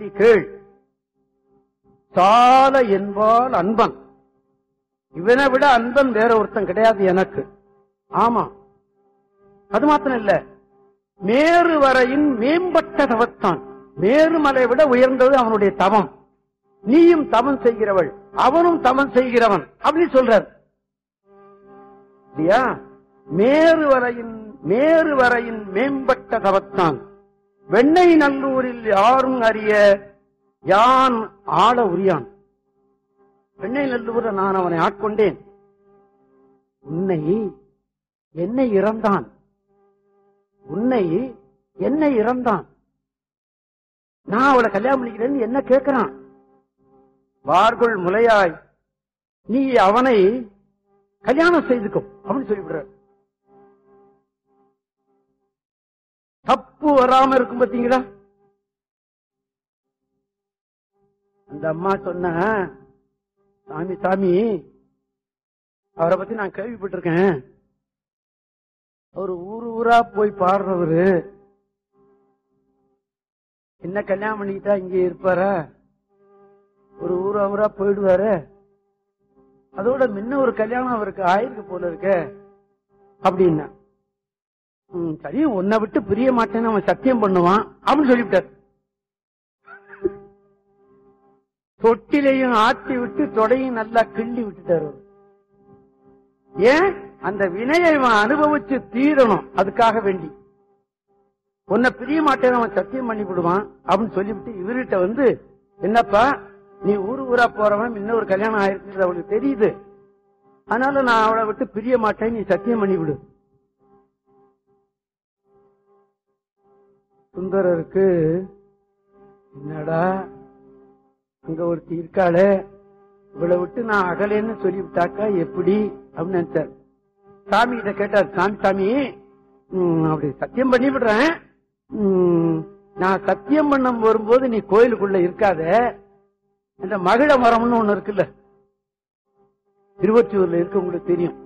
செய்தி கேள் சால என்பால் அன்பன் இவனை விட அன்பன் வேற ஒருத்தன் கிடையாது எனக்கு ஆமா அது மாத்திரம் இல்ல மேரு வரையின் மேம்பட்ட தவத்தான் மேருமலை விட உயர்ந்தது அவனுடைய தவம் நீயும் தவம் செய்கிறவள் அவனும் தவம் செய்கிறவன் அப்படி சொல்றார் இல்லையா மேரு வரையின் மேரு வரையின் மேம்பட்ட தவத்தான் வெண்ணை நல்லூரில் யாரும் அறிய யான் ஆள உரியான் வெண்ணை நல்லூர நான் அவனை ஆட்கொண்டேன் உன்னை என்னை இறந்தான் உன்னை என்னை இறந்தான் நான் அவளை கல்யாணம் பண்ணிக்கிறேன்னு என்ன கேட்கிறான் வார்குள் முலையாய் நீ அவனை கல்யாணம் செய்துக்கோ அப்படின்னு சொல்லிவிடுறார் தப்பு வராம இருக்கும் பாத்தீங்களா அந்த அம்மா சொன்ன சாமி சாமி அவரை பத்தி நான் கேள்விப்பட்டிருக்கேன் அவர் ஊரு ஊரா போய் பாடுறவரு என்ன கல்யாணம் பண்ணிக்கிட்டா இங்க இருப்பாரா ஒரு ஊரா ஊரா போயிடுவாரு அதோட முன்ன ஒரு கல்யாணம் அவருக்கு ஆயிருக்கு போல இருக்க அப்படின்னா ம், சரி உன்னை விட்டு பிரிய மாட்டேன்னு அவன் சத்தியம் பண்ணுவான் அப்படின்னு சொல்லிவிட்டார் தொட்டிலையும் ஆட்டி விட்டு தொடையும் நல்லா கிள்ளி விட்டுட்டாரு அவரு. ஏன் அந்த வினையை இவன் அனுபவிச்சு தீரணும் அதுக்காக வேண்டி உன்னை பிரிய மாட்டேன்னு அவன் சத்தியம் பண்ணி விடுவான் அப்படின்னு சொல்லிவிட்டு இவர்கிட்ட வந்து என்னப்பா நீ ஊரு ஊரா போறவன் இன்னும் ஒரு கல்யாணம் ஆயிருக்குறது அவளுக்கு தெரியுது அதனால நான் அவளை விட்டு பிரிய மாட்டேன் நீ சத்தியம் பண்ணி விடு சுந்தரருக்கு என்னடா அங்க ஒருத்தி இருக்காளே இவளை விட்டு நான் அகலேன்னு சொல்லிவிட்டாக்கா எப்படி அப்படின்னு நினைச்சார் சாமி கிட்ட கேட்டார் சாமி சாமி ம், அப்படி சத்தியம் பண்ணி விடுறேன் ம், நான் சத்தியம் பண்ண வரும்போது நீ கோயிலுக்குள்ள இருக்காத இந்த மகிழ மரம்னு ஒண்ணு இருக்குல்ல திருவொற்றியூர்ல இருக்கு உங்களுக்கு தெரியும்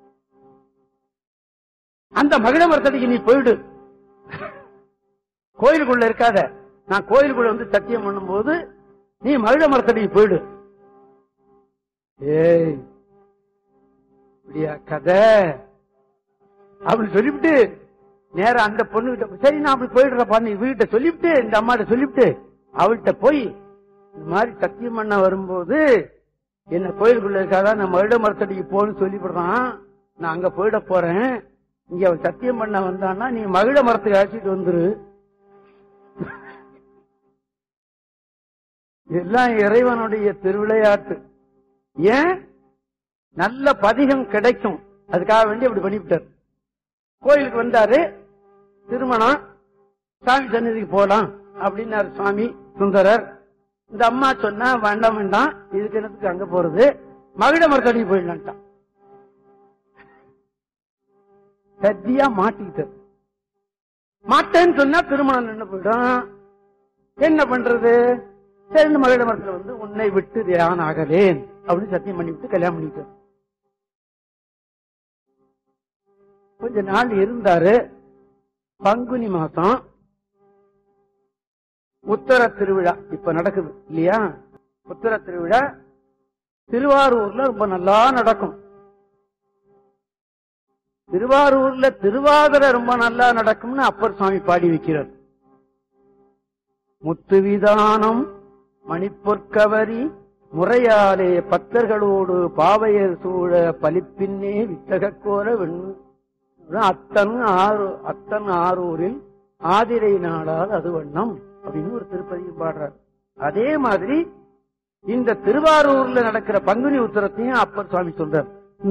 அந்த மகிழ மரத்தடிக்கு நீ போயிடு கோயிலுக்குள்ள இருக்காத நான் கோயிலுக்குள்ள வந்து சத்தியம் பண்ணும்போது நீ மகிழ மரத்தடிக்கு போயிடு ஏய் இப்படியா கதை அப்படின்னு சொல்லிவிட்டு நேரா அந்த பொண்ணு கிட்ட சரி நான் அப்படி போயிடுறப்பா நீ வீட்டை சொல்லிவிட்டு இந்த அம்மாட்ட சொல்லிவிட்டு அவள்கிட்ட போய் இந்த மாதிரி சத்தியம் பண்ண வரும்போது என்ன கோயிலுக்குள்ள இருக்காதா நான் மருட மரத்தடிக்கு போன்னு சொல்லிவிடுறான் நான் அங்க போயிட போறேன் இங்க அவன் சத்தியம் பண்ண வந்தான்னா நீ மகிழ மரத்துக்கு அழைச்சிட்டு வந்துரு எல்லாம் இறைவனுடைய திருவிளையாட்டு ஏன் நல்ல பதிகம் கிடைக்கும் அதுக்காக வேண்டி அப்படி பண்ணிவிட்டார் கோயிலுக்கு வந்தாரு திருமணம் சாமி சன்னதிக்கு போலாம் அப்படின்னாரு சுவாமி சுந்தரர் இந்த அம்மா சொன்னா வேண்டாம் வேண்டாம் இதுக்கு என்னத்துக்கு அங்க போறது மகிழ மரத்தடி போயிடலான்ட்டான் சத்தியா மாட்டிக்கிட்டார் மாட்டேன்னு சொன்னா திருமணம் நின்று போயிடும் என்ன பண்றது சரி மகிழ மரத்துல வந்து உன்னை விட்டு தியான் ஆகலேன் அப்படின்னு சத்தியம் பண்ணி விட்டு கல்யாணம் பண்ணிட்டார் கொஞ்ச நாள் இருந்தாரு பங்குனி மாசம் உத்தர திருவிழா இப்ப நடக்குது இல்லையா உத்தர திருவிழா திருவாரூர்ல ரொம்ப நல்லா நடக்கும் திருவாரூர்ல திருவாதிரை ரொம்ப நல்லா நடக்கும்னு அப்பர் சுவாமி பாடி வைக்கிறார் முத்துவிதானம் மணிப்பொற்கவரி முறையாலே பத்தர்களோடு பாவையர் சூழ பலிப்பின்னே வித்தக கோர வெண் அத்தன் ஆறு அத்தன் ஆரூரில் ஆதிரை நாடால் அது வண்ணம் அப்படின்னு ஒரு திருப்பதியும் பாடுறார் அதே மாதிரி இந்த திருவாரூர்ல நடக்கிற பங்குனி உத்தரத்தையும் அப்பர் சுவாமி சொல்றார்